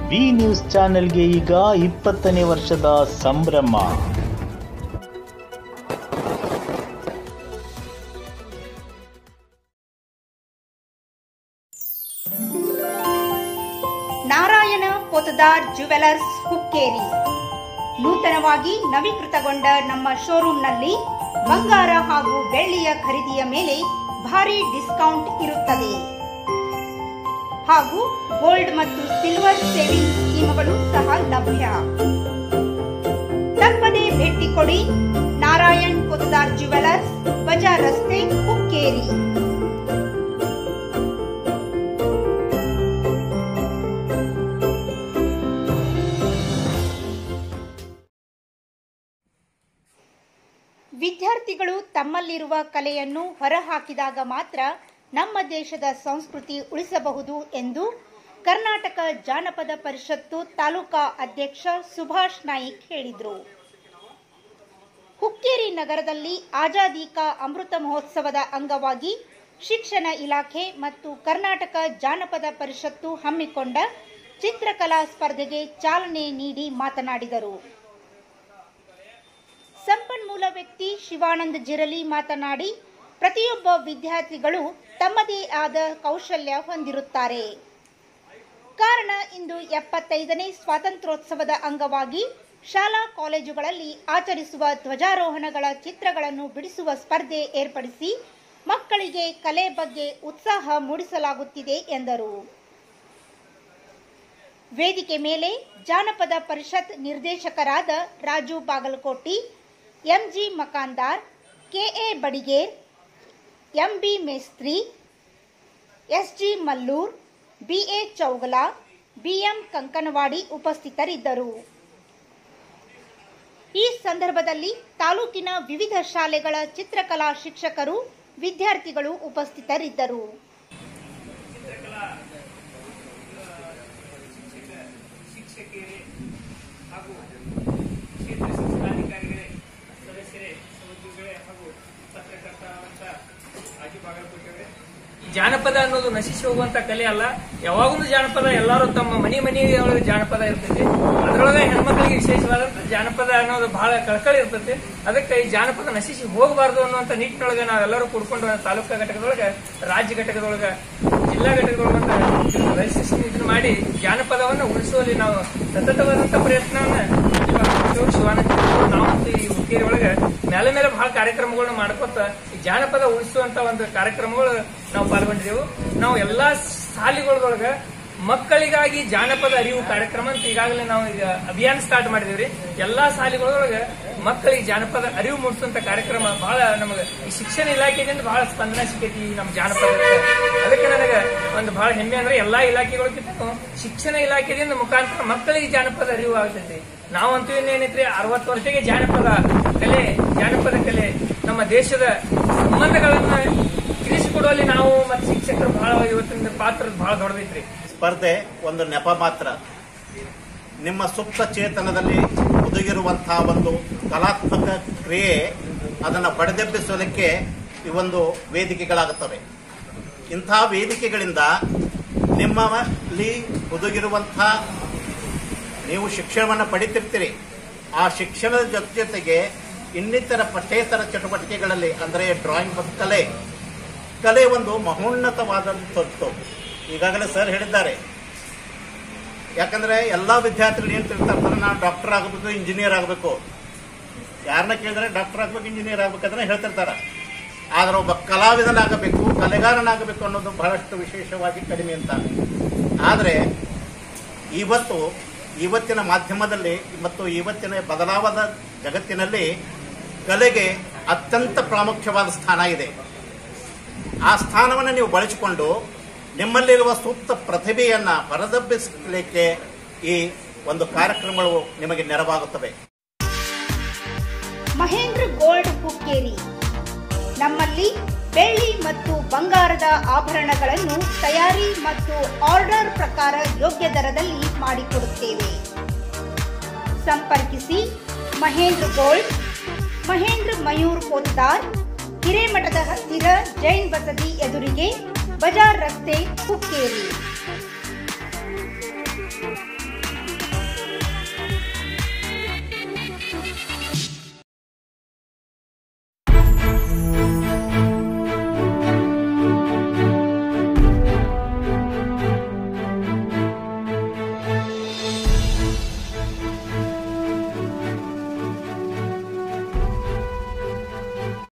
B news ಚಾನೆಲ್ಗೆ ಈಗ ಇಪ್ಪತ್ತನೇ ವರ್ಷದ ಸಂಭ್ರಮ ನಾರಾಯಣ ಪೊತದಾರ್ ಜುವೆಲರ್ಸ್ ಹುಕ್ಕೇರಿ ನೂತನವಾಗಿ ನವೀಕೃತಗೊಂಡ ನಮ್ಮ ಶೋರೂಂನಲ್ಲಿ ಬಂಗಾರ ಹಾಗೂ ಬೆಳ್ಳಿಯ ಖರೀದಿಯ ಮೇಲೆ ಭಾರಿ ಡಿಸ್ಕೌಂಟ್ ಇರುತ್ತದೆ ಹಾಗೂ ಗೋಲ್ಡ್ ಮತ್ತು ಸಿಲ್ವರ್ ಸೇವಿಂಗ್ ಸ್ಕೀಮ್ಗಳು ಸಹ ಲಭ್ಯ ತಪ್ಪದೇ ಭೇಟಿ ಕೊಡಿ ನಾರಾಯಣ್ ಪೊತದಾರ್ ಜುವೆಲರ್ಸ್ ಬಜಾರ್ ರಸ್ತೆ ಹುಕ್ಕೇರಿ ವಿದ್ಯಾರ್ಥಿಗಳು ತಮ್ಮಲ್ಲಿರುವ ಕಲೆಯನ್ನು ಹೊರಹಾಕಿದಾಗ ಮಾತ್ರ ನಮ್ಮ ದೇಶದ ಸಂಸ್ಕೃತಿ ಉಳಿಸಬಹುದು ಎಂದು ಕರ್ನಾಟಕ ಜಾನಪದ ಪರಿಷತ್ತು ತಾಲೂಕಾ ಅಧ್ಯಕ್ಷ ಸುಭಾಷ್ ನಾಯಿಕ್ ಹೇಳಿದರು ಹುಕ್ಕೇರಿ ನಗರದಲ್ಲಿ ಆಜಾದಿ ಕಾ ಅಮೃತ ಮಹೋತ್ಸವದ ಅಂಗವಾಗಿ ಶಿಕ್ಷಣ ಇಲಾಖೆ ಮತ್ತು ಕರ್ನಾಟಕ ಜಾನಪದ ಪರಿಷತ್ತು ಹಮ್ಮಿಕೊಂಡ ಚಿತ್ರಕಲಾ ಸ್ಪರ್ಧೆಗೆ ಚಾಲನೆ ನೀಡಿ ಮಾತನಾಡಿದರು ಸಂಪನ್ಮೂಲ ವ್ಯಕ್ತಿ ಶಿವಾನಂದ್ ಜಿರಲಿ ಮಾತನಾಡಿ ಪ್ರತಿಯೊಬ್ಬ ವಿದ್ಯಾರ್ಥಿಗಳು ತಮ್ಮದೇ ಆದ ಕೌಶಲ್ಯ ಹೊಂದಿರುತ್ತಾರೆ ಕಾರಣ ಇಂದು ಎಪ್ಪತ್ತೈದನೇ ಸ್ವಾತಂತ್ರ್ಯೋತ್ಸವದ ಅಂಗವಾಗಿ ಶಾಲಾ ಕಾಲೇಜುಗಳಲ್ಲಿ ಆಚರಿಸುವ ಧ್ವಜಾರೋಹಣಗಳ ಚಿತ್ರಗಳನ್ನು ಬಿಡಿಸುವ ಸ್ಪರ್ಧೆ ಏರ್ಪಡಿಸಿ ಮಕ್ಕಳಿಗೆ ಕಲೆ ಬಗ್ಗೆ ಉತ್ಸಾಹ ಮೂಡಿಸಲಾಗುತ್ತಿದೆ ಎಂದರು ವೇದಿಕೆ ಮೇಲೆ ಜಾನಪದ ಪರಿಷತ್ ನಿರ್ದೇಶಕರಾದ Raju Bagalkoti MG Makandar KA Badiger MB Mestri SG Mallur BA Chougala BM Kankanawadi ಉಪಸ್ಥಿತರಿದ್ದರು ಈ ಸಂದರ್ಭದಲ್ಲಿ ತಾಲೂಕಿನ ವಿವಿಧ ಶಾಲೆಗಳ ಚಿತ್ರಕಲಾ ಶಿಕ್ಷಕರು ವಿದ್ಯಾರ್ಥಿಗಳು ಉಪಸ್ಥಿತರಿದ್ದರು ಶಿಕ್ಷಕಿಯರೇ ಹಾಗೂ ಕ್ಷೇತ್ರ ಶಿಕ್ಷಣಾಧಿಕಾರಿಗಳೇ ಸದಸ್ಯರೇ ಸಹೋದ್ಯೋಗಿಗಳೇ ಹಾಗೂ ಪತ್ರಕರ್ತ ರಾಜು ಬಾಗಲಕೋಟೆಯವರೇ ಈ ಜಾನಪದ ಅನ್ನೋದು ನಶಿಸಿ ಹೋಗುವಂತ ಕಲೆ ಅಲ್ಲ ಯಾವಾಗಲೂ ಜಾನಪದ ಎಲ್ಲರೂ ತಮ್ಮ ಮನೆ ಮನೆಯೊಳಗೆ ಜಾನಪದ ಇರ್ತೈತಿ ಅದರೊಳಗೆ ಹೆಣ್ಮಕ್ಳಿಗೆ ವಿಶೇಷವಾದಂತ ಜಾನಪದ ಅನ್ನೋದು ಬಹಳ ಕಳಕಳಿ ಇರ್ತೈತಿ ಅದಕ್ಕೆ ಈ ಜಾನಪದ ನಶಿಸಿ ಹೋಗಬಾರದು ಅನ್ನುವಂತ ನಿಟ್ಟಿನೊಳಗೆ ನಾವೆಲ್ಲರೂ ಕೂಡ್ಕೊಂಡು ತಾಲೂಕಾ ಘಟಕದೊಳಗೆ ರಾಜ್ಯ ಘಟಕದೊಳಗೆ ಜಿಲ್ಲಾ ಘಟಕದೊಳಗೆ ರಿಜಿಸ್ಟ್ರೇಷನ್ ಇದನ್ನ ಮಾಡಿ ಜಾನಪದವನ್ನು ಉಳಿಸುವಲ್ಲಿ ನಾವು ಸತತವಾದಂತ ಪ್ರಯತ್ನವನ್ನ ಶಿವಾನಂದ ನಾವಂತೂ ಈ ಹುಕ್ಕೇರಿ ಒಳಗೆ ಮೇಲೆ ಮೇಲೆ ಬಹಳ ಕಾರ್ಯಕ್ರಮಗಳನ್ನ ಮಾಡ್ಕೊತ ಈ ಜಾನಪದ ಉಳಿಸುವಂತ ಒಂದು ಕಾರ್ಯಕ್ರಮಗಳು ನಾವು ಪಾಲ್ಗೊಂಡಿದ್ದೆವು ನಾವು ಎಲ್ಲಾ ಶಾಲೆಗಳೊಳಗ ಮಕ್ಕಳಿಗಾಗಿ ಜಾನಪದ ಅರಿವು ಕಾರ್ಯಕ್ರಮ ಅಂತ ಈಗಾಗಲೇ ನಾವು ಈಗ ಅಭಿಯಾನ ಸ್ಟಾರ್ಟ್ ಮಾಡಿದೀವಿ ಎಲ್ಲಾ ಶಾಲೆಗಳೊಳಗೆ ಮಕ್ಕಳಿಗೆ ಜಾನಪದ ಅರಿವು ಮೂಡಿಸುವಂತ ಕಾರ್ಯಕ್ರಮ ಬಹಳ ನಮಗೆ ಈ ಶಿಕ್ಷಣ ಇಲಾಖೆಯಿಂದ ಬಹಳ ಸ್ಪಂದನ ಸಿಕ್ಕೈತಿ ಈ ನಮ್ಮ ಜಾನಪದ ಅದಕ್ಕೆ ನನಗೆ ಒಂದು ಬಹಳ ಹೆಮ್ಮೆ ಅಂದ್ರೆ ಎಲ್ಲಾ ಇಲಾಖೆಗಳಿಗಿಂತ ಶಿಕ್ಷಣ ಇಲಾಖೆಯಿಂದ ಮುಖಾಂತರ ಮಕ್ಕಳಿಗೆ ಜಾನಪದ ಅರಿವು ಆಗ್ತೈತಿ ನಾವಂತೂ ಇನ್ನೇನೈತ್ರಿ ಅರವತ್ತು ವರ್ಷಕ್ಕೆ ಜಾನಪದ ಕಲೆ ಜಾನಪದ ಕಲೆ ನಮ್ಮ ದೇಶದ ಸಂಬಂಧಗಳನ್ನ ತಿಳಿಸಿಕೊಡುವಲ್ಲಿ ನಾವು ಮತ್ತು ಶಿಕ್ಷಕರು ಬಹಳ ಇವತ್ತಿನ ಪಾತ್ರ ಬಹಳ ದೊಡ್ಡದೈತ್ರಿ ಸ್ಪರ್ಧೆ ಒಂದು ನೆಪ ಮಾತ್ರ ನಿಮ್ಮ ಸುಪ್ತ ಚೇತನದಲ್ಲಿ ಒದಗಿರುವಂತಹ ಒಂದು ಕಲಾತ್ಮಕ ಕ್ರಿಯೆ ಅದನ್ನು ಬಡದೆಬ್ಬಿಸಲಿಕ್ಕೆ ಈ ಒಂದು ವೇದಿಕೆಗಳಾಗುತ್ತವೆ ಇಂಥ ವೇದಿಕೆಗಳಿಂದ ನಿಮ್ಮಲ್ಲಿ ಒದಗಿರುವಂಥ ನೀವು ಶಿಕ್ಷಣವನ್ನು ಪಡಿತಿರ್ತೀರಿ ಆ ಶಿಕ್ಷಣದ ಜೊತೆ ಜೊತೆಗೆ ಇನ್ನಿತರ ಪಠ್ಯೇತರ ಚಟುವಟಿಕೆಗಳಲ್ಲಿ ಅಂದರೆ ಡ್ರಾಯಿಂಗ್ ಕಲೆ ಕಲೆ ಒಂದು ಮಹೋನ್ನತವಾದಂಥದ್ದು ಈಗಾಗಲೇ ಸರ್ ಹೇಳಿದ್ದಾರೆ ಯಾಕಂದ್ರೆ ಎಲ್ಲಾ ವಿದ್ಯಾರ್ಥಿಗಳು ಏನ್ ತಿಳ್ತಾರೆ ನಾವು ಡಾಕ್ಟರ್ ಆಗಬೇಕು ಇಂಜಿನಿಯರ್ ಆಗಬೇಕು ಯಾರನ್ನ ಕೇಳಿದ್ರೆ ಡಾಕ್ಟರ್ ಆಗಬೇಕು ಇಂಜಿನಿಯರ್ ಆಗ್ಬೇಕಂದ್ರೆ ಹೇಳ್ತಿರ್ತಾರ ಆದ್ರೆ ಒಬ್ಬ ಕಲಾವಿದನಾಗಬೇಕು ಕಲೆಗಾರನಾಗಬೇಕು ಅನ್ನೋದು ಬಹಳಷ್ಟು ವಿಶೇಷವಾಗಿ ಕಡಿಮೆ ಅಂತ ಆದರೆ ಇವತ್ತು ಇವತ್ತಿನ ಮಾಧ್ಯಮದಲ್ಲಿ ಮತ್ತು ಇವತ್ತಿನ ಬದಲಾವದ ಜಗತ್ತಿನಲ್ಲಿ ಕಲೆಗೆ ಅತ್ಯಂತ ಪ್ರಾಮುಖ್ಯವಾದ ಸ್ಥಾನ ಇದೆ ಆ ಸ್ಥಾನವನ್ನು ನೀವು ಬಳಸಿಕೊಂಡು ನಿಮ್ಮಲ್ಲಿರುವ ಸೂಕ್ತ ಪ್ರತಿಭೆಯನ್ನ ಹೊರದಬ್ಬಿಸಲಿಕ್ಕೆ ಈ ಒಂದು ಕಾರ್ಯಕ್ರಮಗಳು ನಿಮಗೆ ನೆರವಾಗುತ್ತವೆ ಮಹೇಂದ್ರ ಗೋಲ್ಡ್ ಹುಕ್ಕೇರಿ ನಮ್ಮಲ್ಲಿ ಬೆಳ್ಳಿ ಮತ್ತು ಬಂಗಾರದ ಆಭರಣಗಳನ್ನು ತಯಾರಿ ಮತ್ತು ಆರ್ಡರ್ ಪ್ರಕಾರ ಯೋಗ್ಯ ದರದಲ್ಲಿ ಮಾಡಿಕೊಡುತ್ತೇವೆ ಸಂಪರ್ಕಿಸಿ ಮಹೇಂದ್ರ ಗೋಲ್ಡ್ ಮಹೇಂದ್ರ ಮಯೂರ್ ಪೋತ್ತಾರ್ ಹಿರೇಮಠದ ಹತ್ತಿರ ಜೈನ್ ಬಸದಿ ಎದುರಿಗೆ ಬಜಾರ್ ರಸ್ತೆ ಹುಕ್ಕೇರಿ